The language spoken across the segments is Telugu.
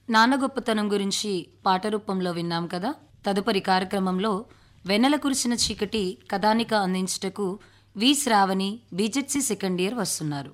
నాన్న గొప్పతనం గురించి పాట రూపంలో విన్నాం కదా తదుపరి కార్యక్రమంలో వెన్నెల కురిసిన చీకటి కథానిక అందించుటకు V Sravani BZC second year వస్తున్నారు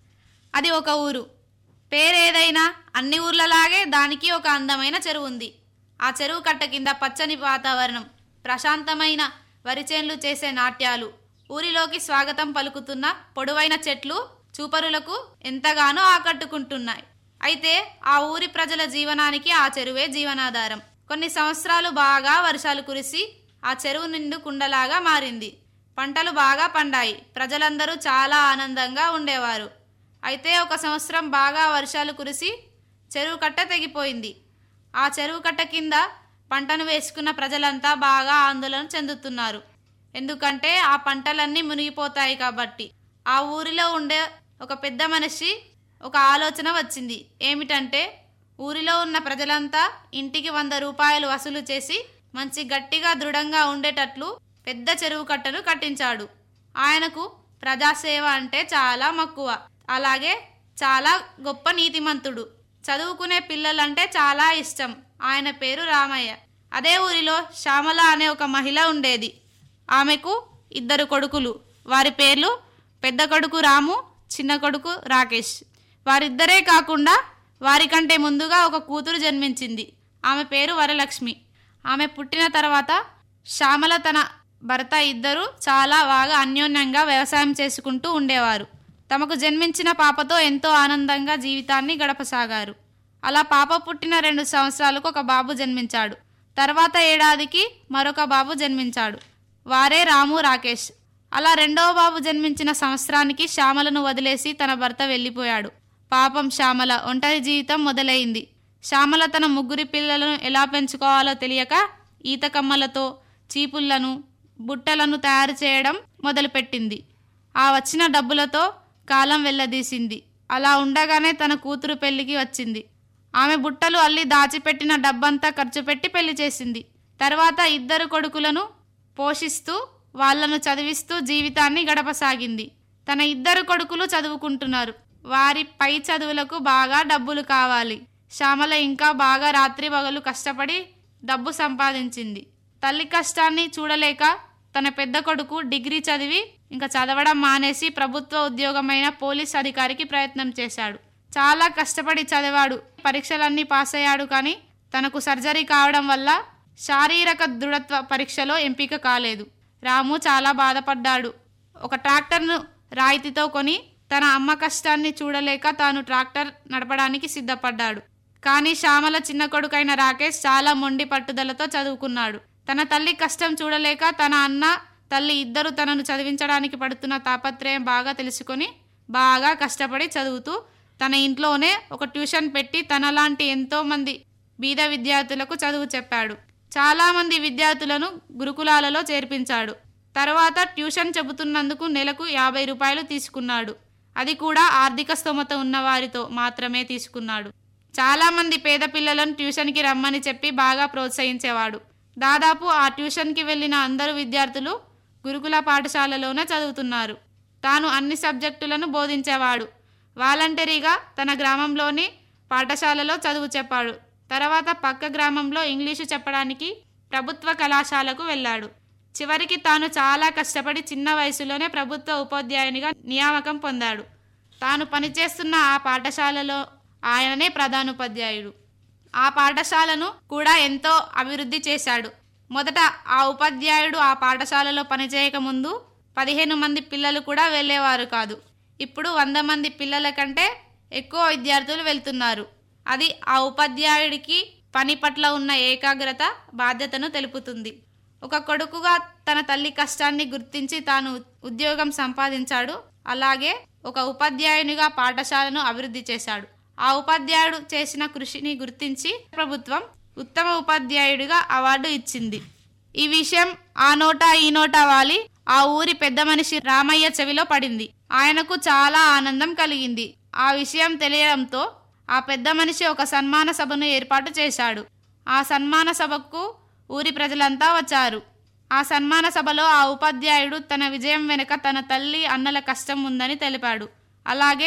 అది ఒక ఊరు పేరేదైనా అన్ని ఊర్లలాగే దానికి ఒక అందమైన చెరువు ఉంది ఆ చెరువు కట్ట కింద పచ్చని వాతావరణం ప్రశాంతమైన వరిచేన్లు చేసే నాట్యాలు ఊరిలోకి స్వాగతం పలుకుతున్న పొడవైన చెట్లు చూపరులకు ఎంతగానో ఆకట్టుకుంటున్నాయి అయితే ఆ ఊరి ప్రజల జీవనానికి ఆ చెరువే జీవనాధారం కొన్ని సంవత్సరాలు బాగా వర్షాలు కురిసి ఆ చెరువు నిండు కుండలాగా మారింది పంటలు బాగా పండాయి ప్రజలందరూ చాలా ఆనందంగా ఉండేవారు అయితే ఒక సంవత్సరం బాగా వర్షాలు కురిసి చెరువు కట్ట తెగిపోయింది ఆ చెరువు కట్ట కింద పంటను వేసుకున్న ప్రజలంతా బాగా ఆందోళన చెందుతున్నారు ఎందుకంటే ఆ పంటలన్నీ మునిగిపోతాయి కాబట్టి ఆ ఊరిలో ఉండే ఒక పెద్ద మనిషి ఒక ఆలోచన వచ్చింది ఏమిటంటే ఊరిలో ఉన్న ప్రజలంతా ఇంటికి వంద రూపాయలు వసూలు చేసి మంచి గట్టిగా దృఢంగా ఉండేటట్లు పెద్ద చెరువు కట్టను కట్టించాడు ఆయనకు ప్రజాసేవ అంటే చాలా మక్కువ అలాగే చాలా గొప్ప నీతిమంతుడు చదువుకునే పిల్లలంటే చాలా ఇష్టం ఆయన పేరు రామయ్య అదే ఊరిలో శ్యామల అనే ఒక మహిళ ఉండేది ఆమెకు ఇద్దరు కొడుకులు వారి పేర్లు పెద్ద కొడుకు రాము చిన్న కొడుకు రాకేష్ వారిద్దరే కాకుండా వారికంటే ముందుగా ఒక కూతురు జన్మించింది ఆమె పేరు వరలక్ష్మి ఆమె పుట్టిన తర్వాత శ్యామల తన భర్త ఇద్దరు చాలా బాగా అన్యోన్యంగా వ్యవసాయం చేసుకుంటూ ఉండేవారు తమకు జన్మించిన పాపతో ఎంతో ఆనందంగా జీవితాన్ని గడపసాగారు అలా పాప పుట్టిన రెండు సంవత్సరాలకు ఒక బాబు జన్మించాడు తర్వాత ఏడాదికి మరొక బాబు జన్మించాడు వారే రాము రాకేష్ అలా రెండవ బాబు జన్మించిన సంవత్సరానికి శ్యామలను వదిలేసి తన భర్త వెళ్ళిపోయాడు పాపం శ్యామల ఒంటరి జీవితం మొదలైంది శ్యామల తన ముగ్గురి పిల్లలను ఎలా పెంచుకోవాలో తెలియక ఈతకమ్మలతో చీపుళ్లను బుట్టలను తయారు చేయడం మొదలుపెట్టింది ఆ వచ్చిన డబ్బులతో కాలం వెళ్ళదీసింది అలా ఉండగానే తన కూతురు పెళ్లికి వచ్చింది ఆమె బుట్టలు అల్లి దాచిపెట్టిన డబ్బంతా ఖర్చు పెట్టి పెళ్లి చేసింది తర్వాత ఇద్దరు కొడుకులను పోషిస్తూ వాళ్ళను చదివిస్తూ జీవితాన్ని గడపసాగింది తన ఇద్దరు కొడుకులు చదువుకుంటున్నారు వారి పై చదువులకు బాగా డబ్బులు కావాలి శ్యామల ఇంకా బాగా రాత్రి పగలు కష్టపడి డబ్బు సంపాదించింది తల్లి కష్టాన్ని చూడలేక తన పెద్ద కొడుకు డిగ్రీ చదివి ఇంకా చదవడం మానేసి ప్రభుత్వ ఉద్యోగమైన పోలీస్ అధికారికి ప్రయత్నం చేశాడు చాలా కష్టపడి చదివాడు పరీక్షలన్నీ పాస్ అయ్యాడు కానీ తనకు సర్జరీ కావడం వల్ల శారీరక దృఢత్వ పరీక్షలో ఎంపిక కాలేదు రాము చాలా బాధపడ్డాడు ఒక ట్రాక్టర్ను రాయితీతో కొని తన అమ్మ కష్టాన్ని చూడలేక తాను ట్రాక్టర్ నడపడానికి సిద్ధపడ్డాడు కానీ శ్యామల చిన్న కొడుకైన రాకేష్ చాలా మొండి పట్టుదలతో చదువుకున్నాడు తన తల్లి కష్టం చూడలేక తన అన్న తల్లి ఇద్దరు తనను చదివించడానికి పడుతున్న తాపత్రయం బాగా తెలుసుకొని బాగా కష్టపడి చదువుతూ తన ఇంట్లోనే ఒక ట్యూషన్ పెట్టి తనలాంటి ఎంతో మంది బీద విద్యార్థులకు చదువు చెప్పాడు చాలామంది విద్యార్థులను గురుకులాలలో చేర్పించాడు తర్వాత ట్యూషన్ చెబుతున్నందుకు నెలకు యాభై రూపాయలు తీసుకున్నాడు అది కూడా ఆర్థిక స్తోమత ఉన్న వారితో మాత్రమే తీసుకున్నాడు చాలామంది పేద పిల్లలను ట్యూషన్కి రమ్మని చెప్పి బాగా ప్రోత్సహించేవాడు దాదాపు ఆ ట్యూషన్కి వెళ్ళిన అందరు విద్యార్థులు గురుకుల పాఠశాలలోనే చదువుతున్నారు తాను అన్ని సబ్జెక్టులను బోధించేవాడు వాలంటరీగా తన గ్రామంలోని పాఠశాలలో చదువు చెప్పాడు తర్వాత పక్క గ్రామంలో ఇంగ్లీషు చెప్పడానికి ప్రభుత్వ కళాశాలకు వెళ్ళాడు చివరికి తాను చాలా కష్టపడి చిన్న వయసులోనే ప్రభుత్వ ఉపాధ్యాయునిగా నియామకం పొందాడు తాను పనిచేస్తున్న ఆ పాఠశాలలో ఆయననే ప్రధానోపాధ్యాయుడు ఆ పాఠశాలను కూడా ఎంతో అభివృద్ధి చేశాడు మొదట ఆ ఉపాధ్యాయుడు ఆ పాఠశాలలో పనిచేయక ముందు పదిహేను మంది పిల్లలు కూడా వెళ్ళేవారు కాదు ఇప్పుడు వంద మంది పిల్లల కంటే ఎక్కువ విద్యార్థులు వెళ్తున్నారు అది ఆ ఉపాధ్యాయుడికి పని పట్ల ఉన్న ఏకాగ్రత బాధ్యతను తెలుపుతుంది ఒక కొడుకుగా తన తల్లి కష్టాన్ని గుర్తించి తాను ఉద్యోగం సంపాదించాడు అలాగే ఒక ఉపాధ్యాయునిగా పాఠశాలను అభివృద్ధి చేశాడు ఆ ఉపాధ్యాయుడు చేసిన కృషిని గుర్తించి ప్రభుత్వం ఉత్తమ ఉపాధ్యాయుడిగా అవార్డు ఇచ్చింది ఈ విషయం ఆ నోట ఈ నోట వాలి ఆ ఊరి పెద్ద మనిషి రామయ్య చెవిలో పడింది ఆయనకు చాలా ఆనందం కలిగింది ఆ విషయం తెలియడంతో ఆ పెద్ద మనిషి ఒక సన్మాన సభను ఏర్పాటు చేశాడు ఆ సన్మాన సభకు ఊరి ప్రజలంతా వచ్చారు ఆ సన్మాన సభలో ఆ ఉపాధ్యాయుడు తన విజయం వెనుక తన తల్లి అన్నల కష్టం ఉందని తెలిపాడు అలాగే